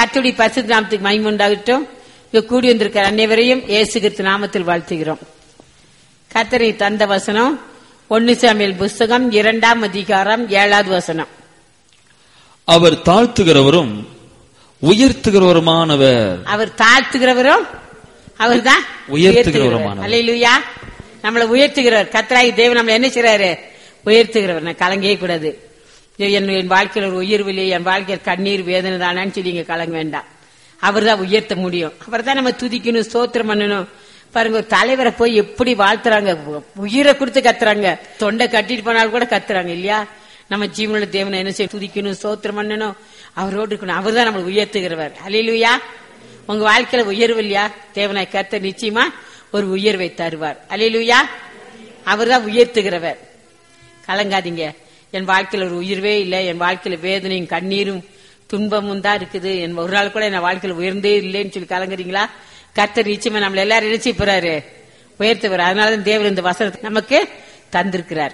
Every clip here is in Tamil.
கத்துடி பரிசுத்த நாமத்துக்கு மகிமை உண்டாகட்டும் இங்க கூடி வந்திருக்கிற அனைவரையும் இயேசு கிறிஸ்து நாமத்தில் வாழ்த்துகிறோம் கத்தரை தந்த வசனம் ஒன்னு சாமியல் புஸ்தகம் இரண்டாம் அதிகாரம் ஏழாவது வசனம் அவர் தாழ்த்துகிறவரும் உயர்த்துகிறவருமானவர் அவர் தாழ்த்துகிறவரும் அவர் தான் உயர்த்துகிறவருமானவர். அல்லையா நம்மளை உயர்த்துகிறவர் கத்தராகி தேவன் நம்மளை என்ன செய்றாரு உயர்த்துகிறவர் நான் கலங்கவே கூடாது ஐயோ, என் என் வாழ்க்கையில் ஒரு உயர்வு இல்லையே என் வாழ்க்கையில் கண்ணீர் வேதனை தானான்னு சொல்லி இங்க கலங்க வேண்டாம் அவர் தான் உயர்த்த முடியும் அவர் தான் நம்ம துதிக்கணும் ஸ்தோத்திரம் பண்ணணும் பாருங்க ஒரு தலைவரை போய் எப்படி வாழ்த்துறாங்க உயிரை கொடுத்து கத்துறாங்க தொண்டை கட்டிட்டு போனாலும் கூட கத்துறாங்க இல்லையா நம்ம ஜீவனுள்ள தேவனை என்ன செய்ய துதிக்கணும் ஸ்தோத்திரம் பண்ணணும் அவரோடு இருக்கணும் அவர் தான் நம்மளை உயர்த்துகிறவர் அலையிலுயா உங்க வாழ்க்கையில உயர்வு இல்லையா தேவனை கத்த நிச்சயமா ஒரு உயர்வை தருவார் அலையிலுயா அவர் தான் உயர்த்துகிறவர் கலங்காதீங்க என் வாழ்க்கையில ஒரு உயர்வே இல்லை என் வாழ்க்கையில வேதனையும் கண்ணீரும் துன்பமும் தான் இருக்குது என் ஒரு நாள் கூட என் வாழ்க்கையில உயர்ந்தே இல்லைன்னு சொல்லி கலங்குறீங்களா கர்த்தர் நிச்சயமா நம்மள எல்லாரும் நினைச்சு போறாரு உயர்த்துவார் அதனாலதான் தேவர் இந்த வசனத்தை நமக்கு தந்திருக்கிறார்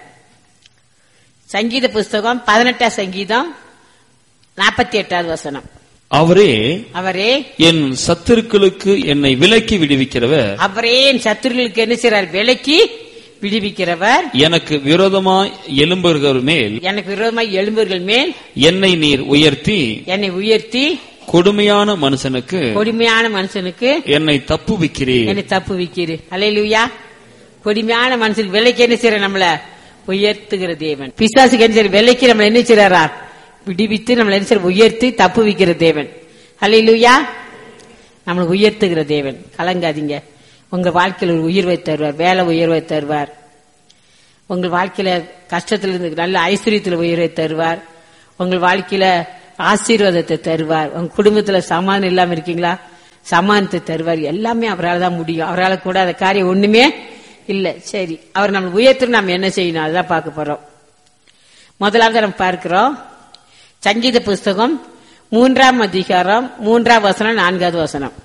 சங்கீத புஸ்தகம் பதினெட்டாம் சங்கீதம் நாற்பத்தி எட்டாவது வசனம் அவரே அவரே என் சத்துருக்களுக்கு என்னை விலக்கி விடுவிக்கிறவர் அவரே என் சத்துருகளுக்கு என்ன செய்றார் விலக்கி விடுவிக்கிறவர் எனக்கு விரோதமாய் எழும்புகிறவர் மேல் எனக்கு விரோதமாய் எழும்புகள் மேல் என்னை நீர் உயர்த்தி என்னை உயர்த்தி கொடுமையான மனுஷனுக்கு கொடுமையான மனுஷனுக்கு என்னை தப்புவிக்கிறீர் என்னை தப்பு வைக்கிறேன் அலையிலுயா கொடுமையான மனுஷனுக்கு விலைக்கு என்ன செய்யற நம்மள உயர்த்துகிற தேவன் பிசாசுக்கு என்ன செய்யற விலைக்கு நம்மள என்ன செய்யறாரா விடுவித்து நம்மள என்ன செய்யற உயர்த்தி தப்பு வைக்கிற தேவன் அலையிலுயா நம்மளை உயர்த்துகிற தேவன் கலங்காதீங்க உங்க வாழ்க்கையில ஒரு உயர்வை தருவார் வேலை உயர்வை தருவார் உங்கள் வாழ்க்கையில கஷ்டத்துல இருந்து நல்ல ஐஸ்வர்யத்துல உயர்வை தருவார் உங்கள் வாழ்க்கையில ஆசீர்வாதத்தை தருவார் உங்க குடும்பத்துல சமாதானம் இல்லாம இருக்கீங்களா சமாதானத்தை தருவார் எல்லாமே அவரால் தான் முடியும் அவரால் கூட அந்த காரியம் ஒண்ணுமே இல்ல சரி அவர் நம்ம உயர்த்து நம்ம என்ன செய்யணும் அதுதான் பார்க்க போறோம் முதலாவது நம்ம பார்க்கிறோம் சங்கீத புஸ்தகம் மூன்றாம் அதிகாரம் மூன்றாம் வசனம் நான்காவது வசனம்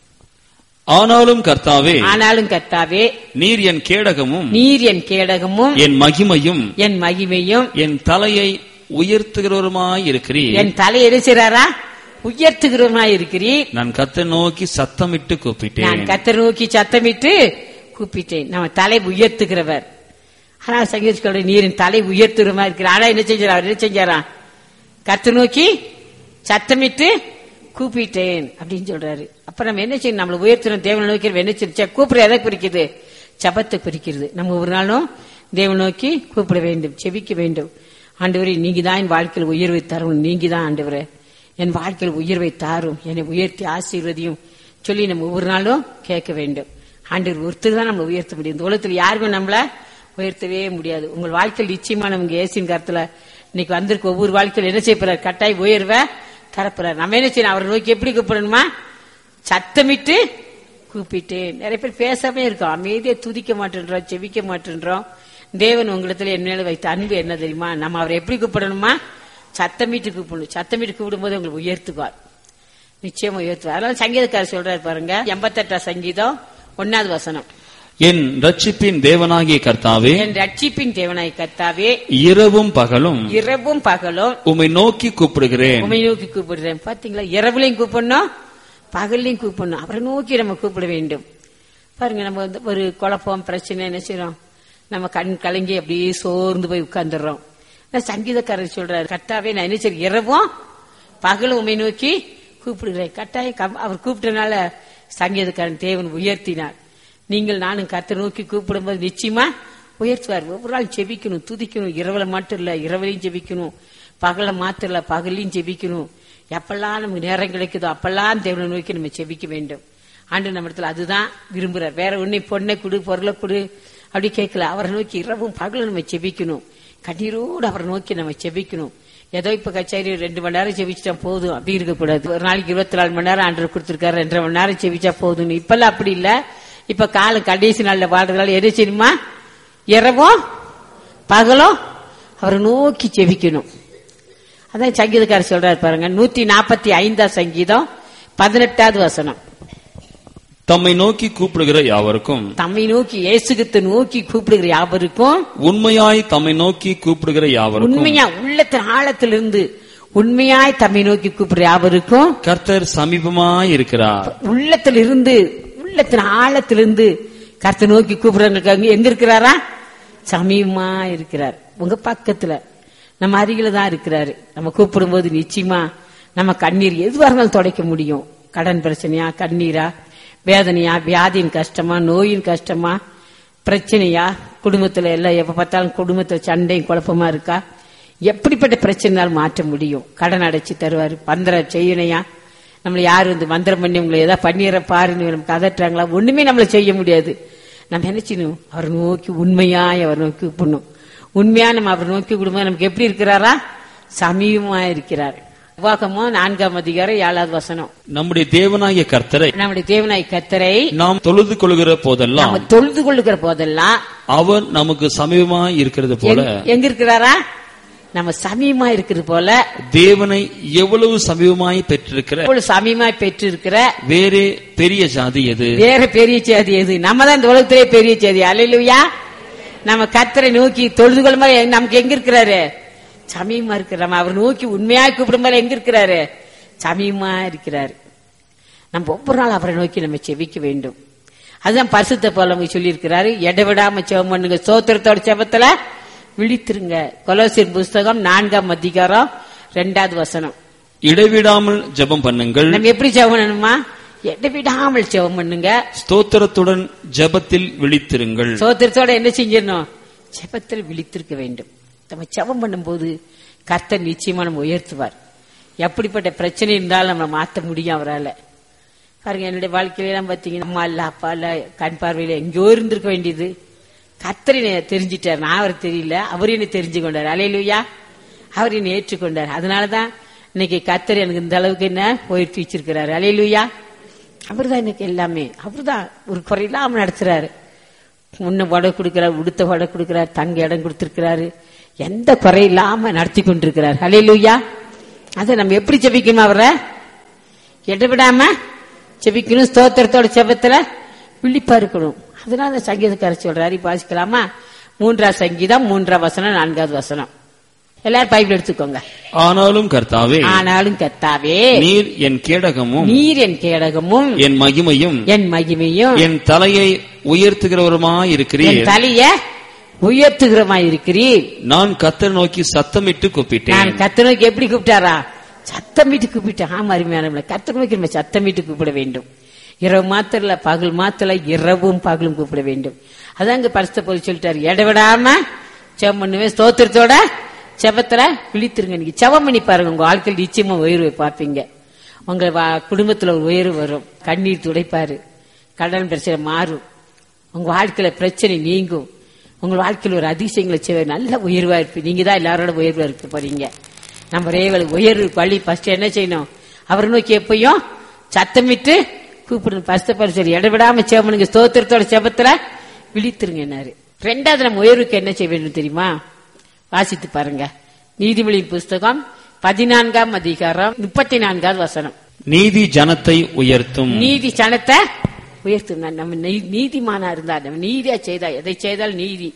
ஆனாலும் கர்த்தாவே ஆனாலும் கர்த்தாவே நீர் என் கேடகமும் நீர் என் கேடகமும் என் மகிமையும் என் மகிமையும் என் தலையை உயர்த்துகிறவருமாய் இருக்கிறீர் என் தலை எரிசிறாரா உயர்த்துகிறவனாய் இருக்கிறீர் நான் கத்தை நோக்கி சத்தமிட்டு நான் கூப்பிட்டேன் கத்தர் நோக்கி சத்தமிட்டு கூப்பிட்டேன் நம்ம தலை உயர்த்துகிறவர் ஆனா சங்கீதத்தோட நீரின் தலை உயர்த்துகிறமா இருக்கிற ஆனா என்ன செஞ்சார் அவர் என்ன செஞ்சாரா கத்து நோக்கி சத்தமிட்டு கூப்பிட்டேன் அப்படின்னு சொல்றாரு அப்ப நம்ம என்ன செய்யணும் நம்மளை உயர்த்தணும் தேவனை நோக்கி நம்ம என்ன செய்யணும் கூப்பிட எதை குறிக்குது ஜபத்தை குறிக்கிறது நம்ம ஒரு நாளும் தேவனை நோக்கி கூப்பிட வேண்டும் செபிக்க வேண்டும் ஆண்டவரே நீங்க தான் என் வாழ்க்கையில் உயர்வை தரும் நீங்க தான் ஆண்டவரே என் வாழ்க்கையில் உயர்வை தாரும் என்னை உயர்த்தி ஆசீர்வதியும் சொல்லி நம்ம ஒவ்வொரு நாளும் கேட்க வேண்டும் ஆண்டவர் ஒருத்தர் தான் நம்மளை உயர்த்த முடியும் இந்த உலகத்தில் யாருமே நம்மள உயர்த்தவே முடியாது உங்கள் வாழ்க்கையில் நிச்சயமா நமக்கு ஏசின் கருத்துல இன்னைக்கு வந்திருக்க ஒவ்வொரு வாழ்க்கையில் என்ன செய்ய போறார் கட்டாய் உயர்வை தரப்போறார் நம்ம என்ன செய்யணும் அவரை நோக்கி எப்படி கூப்பிடணுமா சத்தமிட்டு கூப்பிட்டேன் நிறைய பேர் பேசாம இருக்கோம் அமைதியை துதிக்க மாட்டேன்றோம் செவிக்க மாட்டேன்றோம் தேவன் உங்களிடத்துல என் மேல வைத்த அன்பு என்ன தெரியுமா நம்ம அவரை எப்படி கூப்பிடணுமா சத்தமிட்டு கூப்பிடணும் சத்தமிட்டு கூப்பிடும்போது உங்களுக்கு உயர்த்துவார் நிச்சயமா உயர்த்துவார் அதனால சங்கீதக்காரர் சொல்றாரு பாருங்க எண்பத்தெட்டாம் சங்கீதம் ஒன்னாவது வசனம் என் ரட்சிப்பின் தேவனாகிய கர்த்தாவே என் ரட்சிப்பின் தேவனாய் கர்த்தாவே இரவும் பகலும் இரவும் பகலும் உம்மை நோக்கி கூப்பிடுகிறேன் உமை நோக்கி கூப்பிடுறேன் பாத்தீங்களா இரவுலையும் கூப்பிடணும் பகல்லையும் கூப்பிடணும் அவரை நோக்கி நம்ம கூப்பிட வேண்டும் பாருங்க நம்ம வந்து ஒரு குழப்பம் பிரச்சனை என்ன செய்யறோம் நம்ம கண் கலங்கி அப்படியே சோர்ந்து போய் உட்கார்ந்துடுறோம் ஆனா சங்கீதக்காரர் சொல்றாரு கட்டாவே நான் என்ன சரி இரவும் பகலும் உமை நோக்கி கூப்பிடுகிறேன் கட்டாயம் கம்- அவர் கூப்பிட்டனால சங்கீதக்காரன் தேவன் உயர்த்தினார் நீங்கள் நானும் கர்த்தரை நோக்கி கூப்பிடும்போது நிச்சயமா உயர்த்துவார் ஒவ்வொரு நாள் ஜெபிக்கணும் துதிக்கணும் இரவுல மட்டும் இல்ல இரவுலையும் ஜெபிக்கணும் பகல மாத்திரம் இல்ல பகல்லையும் ஜெபிக்கணும் எப்பெல்லாம் நமக்கு நேரம் கிடைக்குதோ அப்பெல்லாம் தேவனை நோக்கி நம்ம ஜெபிக்க வேண்டும் ஆண்டு நம்ம இடத்துல அதுதான் விரும்புறார் வேற ஒண்ணு பொண்ணை கொடு பொருளை கொடு அப்படி கேட்கல அவரை நோக்கி இரவும் பகலும் நம்ம ஜெபிக்கணும் கண்ணீரோடு அவரை நோக்கி நம்ம ஜெபிக்கணும் ஏதோ இப்ப கச்சேரி ரெண்டு மணி நேரம் ஜெபிச்சிட்டா போதும் அப்படி இருக்கக்கூடாது ஒரு நாளைக்கு இருபத்தி நாலு மணி நேரம் ஆண்டு கொடுத்திருக்காரு ரெண்டரை மணி நேரம் ஜெபிச்சா போதும் இப்பெல்லாம் அப்படி இல்ல இப்ப காலம் கடைசி நாள்ல வாழ்றதுனால எது செய்யணுமா இரவும் பகலும் அவரை நோக்கி ஜெபிக்கணும் அதான் சங்கீதக்காரர் சொல்றாரு பாருங்க நூத்தி நாற்பத்தி ஐந்தாம் சங்கீதம் பதினெட்டாவது வசனம் தம்மை நோக்கி கூப்பிடுகிற யாவருக்கும் தம்மை நோக்கி இயேசுகிட்ட நோக்கி கூப்பிடுகிற யாவருக்கும் உண்மையாய் தம்மை நோக்கி கூப்பிடுகிற யாவருக்கும் உண்மையா உள்ளத்தின் ஆழத்திலிருந்து உண்மையாய் தம்மை நோக்கி கூப்பிடுற யாவருக்கும் கர்த்தர் சமீபமாய் இருக்கிறார் உள்ளத்திலிருந்து உள்ளத்தின் ஆழத்திலிருந்து கர்த்தர் நோக்கி கூப்பிடுறவங்களுக்கு அங்க எங்க இருக்கிறாரா சமீபமா இருக்கிறார் உங்க பக்கத்துல நம்ம அருகில தான் இருக்கிறாரு நம்ம கூப்பிடும் போது நிச்சயமா நம்ம கண்ணீர் எதுவாக இருந்தாலும் துடைக்க முடியும் கடன் பிரச்சனையா கண்ணீரா வேதனையா வியாதியின் கஷ்டமா நோயின் கஷ்டமா பிரச்சனையா குடும்பத்துல எல்லாம் எப்ப பார்த்தாலும் குடும்பத்துல சண்டையும் குழப்பமா இருக்கா எப்படிப்பட்ட பிரச்சனைனாலும் மாற்ற முடியும் கடன் அடைச்சு தருவாரு பந்திரம் செய்யணையா நம்மளை யார் வந்து மந்திரம் பண்ணி உங்களை ஏதாவது பண்ணிடுற பாருன்னு நமக்கு அதட்டுறாங்களா ஒண்ணுமே நம்மள செய்ய முடியாது நம்ம நினைச்சிடணும் அவரை நோக்கி உண்மையாய் அவர் நோக்கி கூப்பிடணும் உண்மையா நம்ம அவரை நோக்கி விடும்போது நமக்கு எப்படி இருக்கிறாரா சமீபமா இருக்கிறார் உபாகமோ நான்காம் அதிகாரம் ஏழாவது வசனம் நம்முடைய தேவனாகிய கர்த்தரை நம்முடைய தேவனாய் கத்தரை நாம் தொழுது கொள்கிற போதெல்லாம் நம்ம தொழுது கொள்ளுகிற போதெல்லாம் அவர் நமக்கு சமீபமாய் இருக்கிறது போல எங்க- எங்க இருக்கிறாரா நம்ம சமீபமா இருக்கிறது போல தேவனை எவ்வளவு சமீபமாய் பெற்றிருக்கிற இப்பொழுது சமீபமாய் பெற்றிருக்கிற வேறே பெரிய ஜாதி எது வேற பெரிய செய்தி எது நம்ம தான் இந்த உலகத்திலே பெரிய செய்தி அல்லையா நம்ம கத்தரை நோக்கி தொழுது கொள்ளும் போது நமக்கு எங்க இருக்கிறாரு சமீபமா இருக்கிற நம்ம அவர் நோக்கி உண்மையா கூப்பிடும் போது எங்க இருக்கிறாரு சமீபமா இருக்கிறாரு நம்ம ஒவ்வொரு நாள் அவரை நோக்கி நம்ம செவிக்க வேண்டும் அதுதான் பரிசுத்த போல சொல்லி இருக்கிறாரு எடவிடாம செவம் பண்ணுங்க சோத்திரத்தோட செபத்துல விழித்திருங்க கொலோசியர் புஸ்தகம் நான்காம் அதிகாரம் ரெண்டாவது வசனம் இடைவிடாமல் ஜெபம் பண்ணுங்கள் நம்ம எப்படி செவம் பண்ணணுமா எடவிடாமல் செவம் பண்ணுங்க ஸ்தோத்திரத்துடன் ஜெபத்தில் விழித்திருங்கள் சோத்திரத்தோட என்ன செஞ்சிடணும் ஜெபத்தில் விழித்திருக்க வேண்டும் நம்ம ஜெபம் பண்ணும்போது கர்த்தர் நிச்சயமா நம்ம உயர்த்துவார் எப்படிப்பட்ட பிரச்சனை இருந்தாலும் நம்ம மாத்த முடியும் அவரால பாருங்க என்னுடைய வாழ்க்கையிலாம் பாத்தீங்கன்னா அம்மா இல்ல அப்பா இல்ல கண் பார்வையில எங்கேயோ இருந்திருக்க வேண்டியது கர்த்தர் என்னை தெரிஞ்சிட்டார் நான் அவர் தெரியல அவர் என்ன தெரிஞ்சு கொண்டார் அலையிலுயா அவர் என்னை ஏற்றுக்கொண்டார் அதனாலதான் இன்னைக்கு கர்த்தர் எனக்கு இந்த அளவுக்கு என்ன உயர்த்தி வச்சிருக்கிறாரு அலையிலுயா அவர்தான் எனக்கு எல்லாமே அவர்தான் ஒரு குறையில்லாம நடத்துறாரு முன்ன வடை கொடுக்கிறார் உடுத்த வடை கொடுக்கிறார் தங்க இடம் கொடுத்திருக்கிறாரு எந்த குறை இல்லாம நடத்தி கொண்டிருக்கிறார் ஹalleluya அதை நம்ம எப்படி ஜெபிக்கணும் அவரை இடவிடாம ஜெபிக்கணும் ஸ்தோத்திரத்தோட ஜெபத்துல விழிப்பா இருக்கணும் அதனால சங்கீதக்காரர் சொல்றாரு இப்ப வாசிக்கலாமா மூன்றாவது சங்கீதம் மூன்றாம் வசனம் நான்காவது வசனம் எல்லாரும் பைபிள் எடுத்துக்கோங்க ஆனாலும் கர்த்தாவே ஆனாலும் கத்தாவே நீர் என் கேடகமும் நீர் என் கேடகமும் என் மகிமையும் என் மகிமையும் என் தலையை உயர்த்துகிறவருமாய் என் இருக்கிறீர் தலைய உயர்த்துகிறமாய் இருக்கிறீர் நான் கத்தர் நோக்கி சத்தமிட்டு நான் கூப்பிட்டேன் கத்தனுக்கு எப்படி கூப்பிட்டாரா சத்தமிட்டு கூப்பிட்டேன் ஆமா அருமையான கத்தர் நோக்கி நம்ம சத்தமிட்டு கூப்பிட வேண்டும் இரவு மாத்திரல பகல் மாத்திர இரவும் பகலும் கூப்பிட வேண்டும் அதான் இங்க பரிசுத்த போய் சொல்லிட்டாரு இடவிடாம செவம் பண்ணுவேன் ஸ்தோத்திரத்தோட செபத்துல விழித்திருங்க நீங்க செவம் பண்ணி பாருங்க உங்க வாழ்க்கையில் நிச்சயமா உயர்வை பார்ப்பீங்க உங்க வா- குடும்பத்துல ஒரு உயர்வு வரும் கண்ணீர் துடைப்பாரு கடன் பிரச்சனை மாறும் உங்க வாழ்க்கையில பிரச்சனை நீங்கும் உங்க வாழ்க்கையில ஒரு அதிசயங்களை செய்வ நல்ல உயர்வா இருப்பு நீங்க தான் எல்லாரோட உயர்வா இருக்க போறீங்க நம்ம ரேவல் உயர்வு பள்ளி ஃபர்ஸ்ட் என்ன செய்யணும் அவரை நோக்கி எப்பயும் சத்தமிட்டு கூப்பிடணும் பஸ்த பரிசு இடவிடாம சேமனுங்க ஸ்தோத்திரத்தோட செபத்துல விழித்திருங்க என்னாரு ரெண்டாவது நம்ம உயர்வுக்கு என்ன செய்ய வேண்டும் தெரியுமா வாசித்து பாருங்க நீதிமொழியின் புஸ்தகம் பதினான்காம் அதிகாரம் முப்பத்தி நான்காவது வசனம் நீதி ஜனத்தை உயர்த்தும் நீதி சனத்தை உயர்த்தும் நான் நம்ம நீ- நீதிமானா இருந்தா நம்ம நீதியா செய்தா எதை செய்தால் நீதி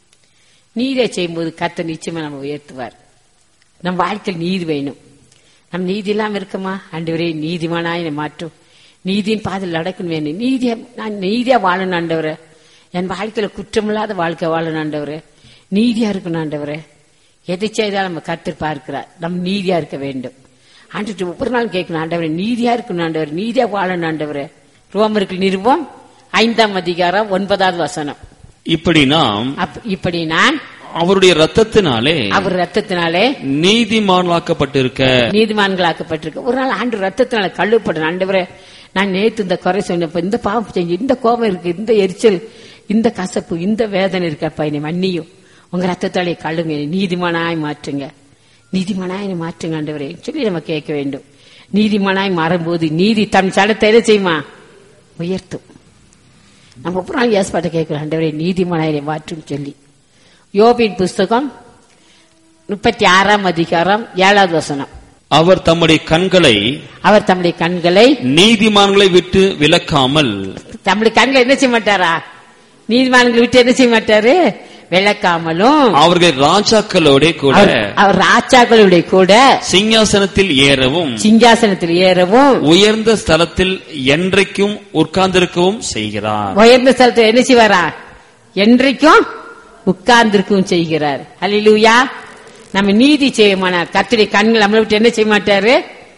நீதியா செய்யும்போது கத்த நிச்சயமா நம்ம உயர்த்துவார் நம்ம வாழ்க்கையில் நீதி வேணும் நம்ம நீதி இல்லாம இருக்கமா ஆண்டவரே நீதிமானாய் என்னை மாற்றும் நீதியின் பாதையில் நடக்கணும் வேணும் நீதியா நான் நீதியா வாழணும் ஆண்டவரே என் வாழ்க்கையில குற்றமில்லாத வாழ்க்கை வாழணும் ஆண்டவரே நீதியா இருக்கணும் ஆண்டவரே எதை செய்தாலும் நம்ம கர்த்தர் பார்க்கிறார் நம்ம நீதியா இருக்க வேண்டும் ஆண்டு ஒவ்வொரு நாள் கேட்கணும் ஆண்டவரே நீதியா இருக்கணும் ஆண்டவர் நீதியா வாழணும் ஆண்டவரே ரோமருக்கு நிருபம் ஐந்தாம் அதிகாரம் ஒன்பதாவது வசனம் இப்படி நாம் அப்- இப்படி நான் அவருடைய ரத்தத்தினாலே அவர் ரத்தத்தினாலே நீதிமான்களாக்கப்பட்டிருக்க நீதிமான்களாக்கப்பட்டிருக்கு ஒரு நாள் ஆண்டு ரத்தத்தினால கழுவப்படும் ஆண்டவரே நான் நேத்து இந்த குறை சொன்னப்ப இந்த பாவம் செஞ்சு இந்த கோபம் இருக்கு இந்த எரிச்சல் இந்த கசப்பு இந்த வேதனை இருக்கப்பா என்னை மன்னியும் உங்க ரத்தத்தாலே கழுங்க என்னை நீதிமானாய் மாற்றுங்க நீதிமானாய் என்னை மாற்றுங்க ஆண்டவரே சொல்லி நம்ம கேட்க வேண்டும் நீதிமானாய் மாறும்போது நீதி தன் சடத்தை எதை செய்யுமா உயர்த்தும் நம்ம ஒவ்வொரு நாள் ஏற்பாட்டை கேட்கிறோம் ஆண்டவரே நீதிமானாய் என்னை மாற்றும் சொல்லி யோபின் புஸ்தகம் முப்பத்தி ஆறாம் அதிகாரம் ஏழாவது வசனம் அவர் தம்முடைய கண்களை அவர் தம்முடைய கண்களை நீதிமான்களை விட்டு விலக்காமல் தம்முடைய கண்களை என்ன செய்ய மாட்டாரா நீதிமான்களை விட்டு என்ன செய்ய மாட்டாரு விளக்காமலும் அவர்கள் ராஜாக்களோட கூட அவர் அவர் ராஜாக்களுடைய கூட சிங்காசனத்தில் ஏறவும் சிங்காசனத்தில் ஏறவும் உயர்ந்த ஸ்தலத்தில் என்றைக்கும் உட்கார்ந்திருக்கவும் செய்கிறார் உயர்ந்த ஸ்தலத்தில் என்ன செய்வாரா என்றைக்கும் உட்கார்ந்திருக்கவும் செய்கிறார் ஹalleluya நம்ம நீதி செய்ய மாட்டார் கர்த்தருடைய கண்கள் நம்மளை விட்டு என்ன செய்ய மாட்டாரு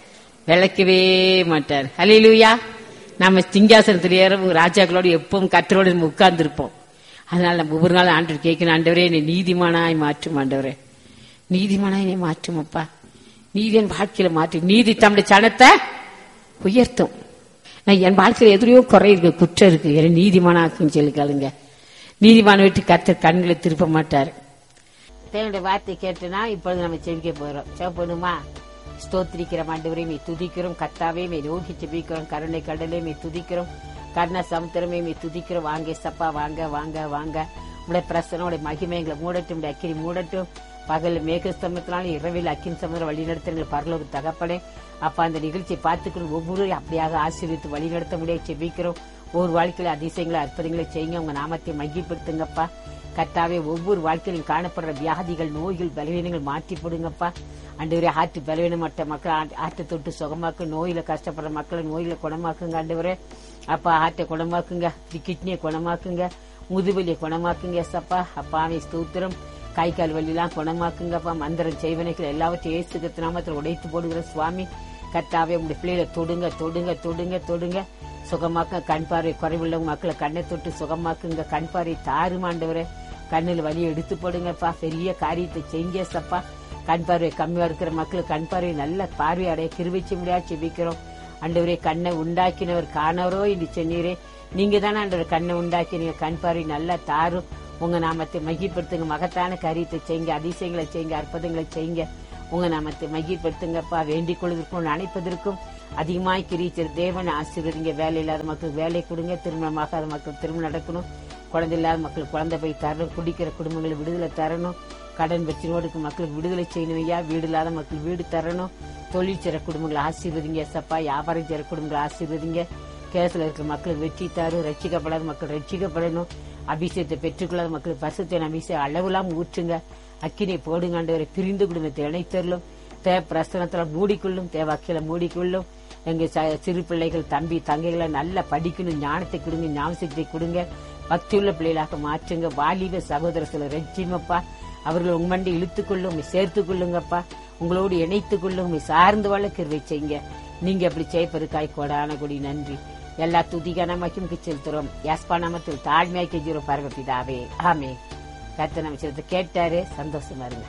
விளக்கவே மாட்டார் ஹalleluya நம்ம சிங்காசனத்தில் ஏறவும் ராஜாக்களோடு எப்பவும் கர்த்தரோடு நம்ம உட்கார்ந்திருப்போம் அதனால நம்ம ஒவ்வொரு நாளும் ஆண்டவர் கேட்கணும் ஆண்டவரே என்னை நீதிமானாய் மாற்றும் ஆண்டவரே நீதிமானாய் என்னை மாற்றும் அப்பா நீதி என் வாழ்க்கையில மாற்று நீதி தம்முடைய சனத்தை உயர்த்தும் நான் என் வாழ்க்கையில எதிரையோ குறை இருக்கு குற்றம் இருக்கு என்னை நீதிமானாக்கும் சொல்லி கேளுங்க நீதிமான விட்டு கர்த்தர் கண்களை திருப்ப மாட்டார் தேவனுடைய வார்த்தை கேட்டுனா இப்பொழுது நம்ம செவிக்க போறோம் செவப்பணுமா ஸ்தோத்திரிக்கிற ஆண்டவரை மே துதிக்கிறோம் கத்தாவே மே நோக்கி செபிக்கிறோம் கருணை கடலே மே துதிக்கிறோம் கர்ண சமுத்திரமே மே துதிக்கிறோம் வாங்க சப்பா வாங்க வாங்க வாங்க உடைய பிரசனம் உடைய மகிமை எங்களை மூடட்டும் உடைய அக்கினி மூடட்டும் பகல் மேகஸ்தம்பத்தினாலும் இரவில் அக்கின் சமுதிரம் வழிநடத்த பரலோக தகப்படே அப்ப அந்த நிகழ்ச்சியை பார்த்துக்கணும் ஒவ்வொரு அப்படியாக ஆசீர்வித்து வழிநடத்த முடியாது செபிக்கிறோம் ஒவ்வொரு வாழ்க்கையில அதிசயங்களை அற்புதங்களை செய்யுங்க உங்க நாமத்தை மகிப்படுத்துங்கப்பா கர்த்தாவே ஒவ்வொரு வாழ்க்கையிலும் காணப்படுற வியாதிகள் நோய்கள் பலவீனங்கள் மாற்றி போடுங்கப்பா ஆண்டவரே ஆற்று பலவீனமற்ற மக்கள் ஆ- ஆற்றை தொட்டு சுகமாக்கு நோயில கஷ்டப்படுற மக்களை நோயில குணமாக்குங்க ஆண்டவரே அப்பா ஆற்றை குணமாக்குங்க கிட்னியை குணமாக்குங்க முதுவலியை குணமாக்குங்க சப்பா அப்பாவை ஸ்தோத்திரம் கை கால் வலியெல்லாம் குணமாக்குங்கப்பா மந்திரம் செய்வனைகள் எல்லாவற்றையும் ஏசுகத்து நாமத்தில் உடைத்து போடுகிற சுவாமி கர்த்தாவே உங்களுடைய பிள்ளைகளை தொடுங்க தொடுங்க தொடுங்க தொடுங்க சுகமாக்க கண் பார்வை குறைவுள்ளவங்க மக்களை கண்ணை தொட்டு சுகமாக்குங்க கண் பார்வை தாறுமாண்டவரே கண்ணில் வலியை எடுத்து போடுங்கப்பா பெரிய காரியத்தை செய்ங்க சப்பா கண் பார்வை கம்மியா இருக்கிற மக்களுக்கு கண் பார்வை நல்ல பார்வை அடைய கிருவிச்சு முடியா செபிக்கிறோம் ஆண்டவரே கண்ணை உண்டாக்கினவர் காணவரோ என்று சொன்னீரே நீங்க தானே ஆண்டவர் கண்ணை உண்டாக்கினீங்க கண் பார்வை நல்லா தாரும் உங்க நாமத்தை மகிப்படுத்துங்க மகத்தான காரியத்தை செய்யுங்க அதிசயங்களை செய்யுங்க அற்புதங்களை செய்யுங்க உங்க நாமத்தை மகிழ்படுத்துங்கப்பா வேண்டிக் கொள்வதற்கும் நினைப்பதற்கும் அதிகமாய் கிரீச்சர் தேவன் ஆசீர்வதிங்க வேலை இல்லாத மக்களுக்கு வேலை கொடுங்க திருமணமாகாத மக்கள் திருமணம் நடக்கணும் குழந்தை இல்லாத மக்கள் குழந்தை போய் தரணும் குடிக்கிற குடும்பங்களை விடுதலை தரணும் கடன் பிரச்சனையோடு மக்களுக்கு விடுதலை செய்யணும் ஐயா வீடு இல்லாத மக்கள் வீடு தரணும் தொழில் செய்ற குடும்பங்களை ஆசீர்வதிங்க சப்பா வியாபாரம் செய்ற குடும்பங்களை ஆசீர்வதிங்க கேஸ்ல இருக்கிற மக்களுக்கு வெற்றி தாரு ரட்சிக்கப்படாத மக்கள் ரட்சிக்கப்படணும் அபிஷேகத்தை பெற்றுக்கொள்ளாத மக்களுக்கு பரிசுத்த அபிஷேகம் அளவுலாம் ஊற்றுங்க அக்கினை போடுங்க ஆண்டவரை பிரிந்து குடும்பத்தை இணைத்தரலும் தேவ பிரசனத்துல மூடிக்கொள்ளும் தேவ அக்கில மூடிக்கொள்ளும் எங்க ச- சிறு பிள்ளைகள் தம்பி தங்கைகளை நல்லா படிக்கணும் ஞானத்தை கொடுங்க ஞாபகத்தை கொடுங்க பக்தியுள்ள பிள்ளைகளாக மாற்றுங்க வாலிப சகோதர சில ரட்சிமப்பா அவர்கள் உங்க மண்டி இழுத்துக் கொள்ளும் உம்மை சேர்த்துக் கொள்ளுங்கப்பா உங்களோடு இணைத்துக் கொள்ளும் உம்மை சார்ந்து வாழ கிருவை செய்யுங்க நீங்க அப்படி செய்ப்பதற்காய் கோடான கொடி நன்றி எல்லா துதிகான மகிமுக்கு செலுத்துறோம் யாஸ்பா நாமத்தில் தாழ்மையாய் கெஞ்சுறோம் பரவப்பிதாவே ஆமே கர்த்தர் நம்ம சிலத்தை கேட்டாரு சந்தோஷமா இருங்க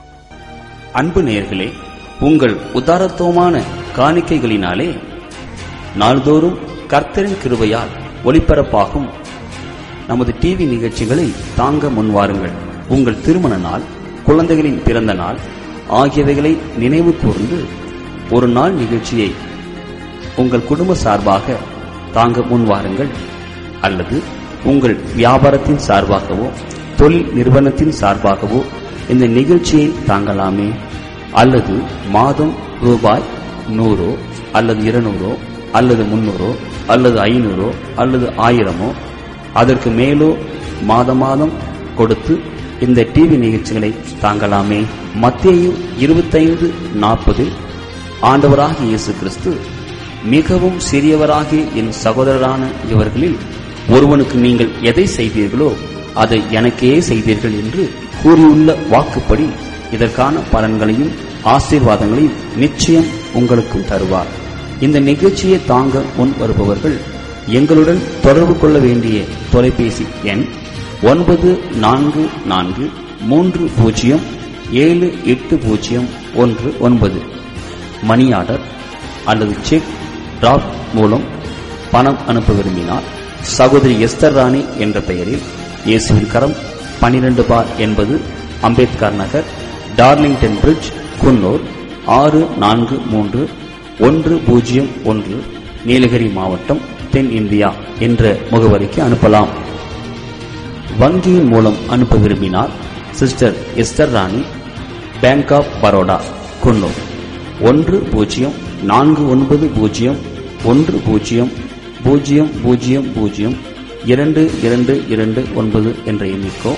அன்பு நேயர்களே உங்கள் உதாரத்துவமான காணிக்கைகளினாலே நாள்தோறும் கர்த்தரின் கிருபையால் ஒளிபரப்பாகும் நமது டிவி நிகழ்ச்சிகளை தாங்க முன்வாருங்கள் உங்கள் திருமண நாள் குழந்தைகளின் பிறந்த நாள் ஆகியவைகளை நினைவு கூர்ந்து ஒரு நாள் நிகழ்ச்சியை உங்கள் குடும்ப சார்பாக தாங்க முன்வாருங்கள் அல்லது உங்கள் வியாபாரத்தின் சார்பாகவோ தொழில் நிறுவனத்தின் சார்பாகவோ இந்த நிகழ்ச்சியை தாங்கலாமே அல்லது மாதம் ரூபாய் நூறோ அல்லது இருநூறோ அல்லது முன்னூறோ அல்லது ஐநூறோ அல்லது ஆயிரமோ அதற்கு மேலோ மாத மாதம் கொடுத்து இந்த டிவி நிகழ்ச்சிகளை தாங்கலாமே மத்தேயு இருபத்தைந்து நாற்பதில் ஆண்டவராகிய இயேசு கிறிஸ்து மிகவும் சிறியவராகிய என் சகோதரரான இவர்களில் ஒருவனுக்கு நீங்கள் எதை செய்தீர்களோ அதை எனக்கே செய்தீர்கள் என்று கூறியுள்ள வாக்குப்படி இதற்கான பலன்களையும் ஆசீர்வாதங்களையும் நிச்சயம் உங்களுக்கும் தருவார் இந்த நிகழ்ச்சியை தாங்க முன் வருபவர்கள் எங்களுடன் தொடர்பு கொள்ள வேண்டிய தொலைபேசி எண் ஒன்பது நான்கு நான்கு மூன்று பூஜ்ஜியம் ஏழு எட்டு பூஜ்ஜியம் ஒன்று ஒன்பது மணி ஆர்டர் அல்லது செக் டிராப் மூலம் பணம் அனுப்ப விரும்பினால் சகோதரி எஸ்தர் ராணி என்ற பெயரில் இயேசுவின் கரம் பனிரெண்டு பார் என்பது அம்பேத்கர் நகர் டார்லிங்டன் பிரிட்ஜ் குன்னூர் ஆறு நான்கு மூன்று ஒன்று பூஜ்ஜியம் ஒன்று நீலகிரி மாவட்டம் தென் இந்தியா என்ற முகவரிக்கு அனுப்பலாம் வங்கியின் மூலம் அனுப்ப விரும்பினால் sister Esther Rani bank of Baroda Coonoor ஒன்று பூஜ்ஜியம் நான்கு ஒன்பது பூஜ்ஜியம் ஒன்று பூஜ்ஜியம் பூஜ்ஜியம் பூஜ்ஜியம் பூஜ்ஜியம் இரண்டு இரண்டு இரண்டு ஒன்பது என்ற எண்ணிக்கோ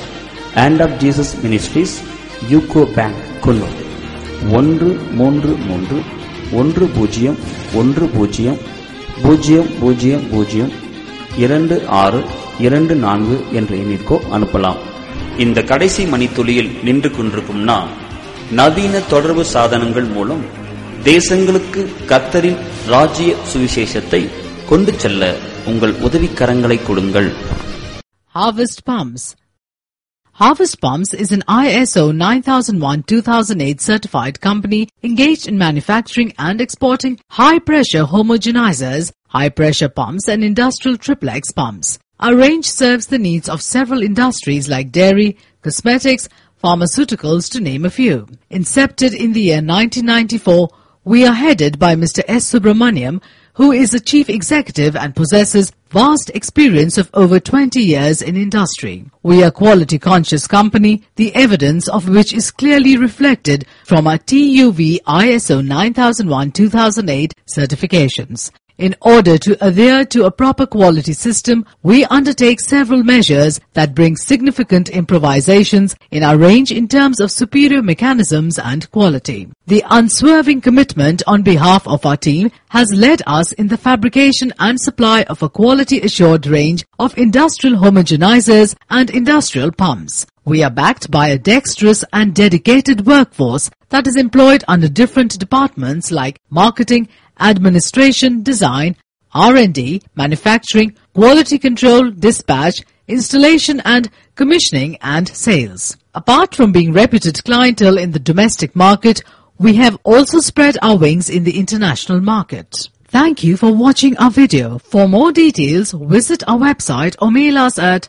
hand of Jesus ministries UCO bank Coonoor ஒன்று மூன்று மூன்று ஒன்று பூஜ்ஜியம் ஒன்று பூஜ்ஜியம் பூஜ்ஜியம் பூஜ்ஜியம் பூஜ்ஜியம் இரண்டு ஆறு இரண்டு நான்கு என்ற எண்ணிற்கோ அனுப்பலாம் இந்த கடைசி மணித்துளியில் நின்று கொண்டிருக்கும் நான் நவீன தொடர்பு சாதனங்கள் மூலம் தேசங்களுக்கு கத்தரின் ராஜ்ய சுவிசேஷத்தை கொண்டு செல்ல உங்கள் உதவிக்கரங்களை கொடுங்கள் Harvest Palms. Harvest Palms is an ISO 9001-2008 certified company engaged in manufacturing and exporting high-pressure homogenizers, high-pressure pumps and industrial triplex pumps. Our range serves the needs of several industries like dairy, cosmetics, pharmaceuticals to name a few. Incepted in the year 1994, we are headed by Mr. S. Subramaniam, who is the chief executive and possesses vast experience of over 20 years in industry. We are quality conscious company, the evidence of which is clearly reflected from our TUV ISO 9001-2008 certifications. In order to adhere to a proper quality system, we undertake several measures that bring significant improvisations in our range in terms of superior mechanisms and quality. The unswerving commitment on behalf of our team has led us in the fabrication and supply of a quality assured range of industrial homogenizers and industrial pumps. We are backed by a dexterous and dedicated workforce that is employed under different departments like marketing, administration, design, R&D, manufacturing, quality control, dispatch, installation and commissioning and sales. Apart from being reputed clientele in the domestic market, we have also spread our wings in the international market. Thank you for watching our video. For more details, visit our website or mail us at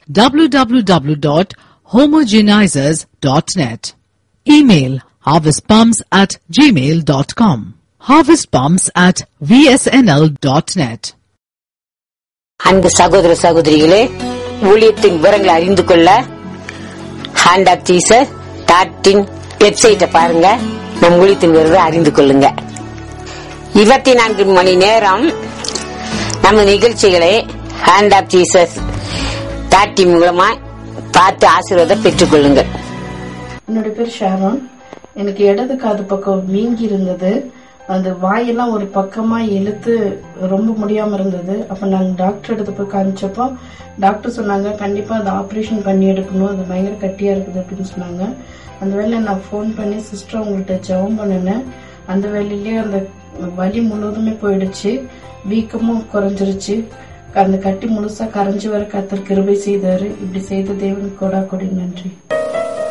www.homogenizers.net. Email harvestpumps at gmail.com. Harvestpumps at vsnl.net. அன்பு சகோதர சகோதரிகளே ஊழியத்தின் விவரங்களை அறிந்து கொள்ள ஹேண்ட் ஆப் ஜீசஸ் டாட்டின் வெப்சைட்டை பாருங்க நம் ஊழியத்தின் விவரத்தை அறிந்து கொள்ளுங்க இருபத்தி நான்கு மணி நேரம் நம்ம நிகழ்ச்சிகளை ஹேண்ட் ஆப் ஜீசஸ் டாட்டி மூலமா பார்த்து ஆசீர்வாதம் பெற்றுக்கொள்ளுங்கள் என்னோட பேர் ஷாரோன் எனக்கு இடது காது பக்கம் வீங்கி இருந்தது அந்த வாயெல்லாம் ஒரு பக்கமா இழுத்து ரொம்ப முடியாம இருந்தது அப்ப நாங்க டாக்டர் எடுத்து போய் காமிச்சப்போ டாக்டர் சொன்னாங்க கண்டிப்பா அதை ஆபரேஷன் பண்ணி எடுக்கணும் அது பயங்கர கட்டியா இருக்குது அப்படின்னு சொன்னாங்க அந்த வேலையில நான் ஃபோன் பண்ணி சிஸ்டர் உங்கள்கிட்ட ஜெபம் பண்ணினேன் அந்த வேலையிலேயே அந்த வலி முழுவதுமே போயிடுச்சு வீக்கமும் குறைஞ்சிருச்சு அந்த கட்டி முழுசா கரைஞ்சு வர கத்தர் கிருபை செய்தாரு இப்படி செய்த தேவனுக்கு கொடா கொடி நன்றி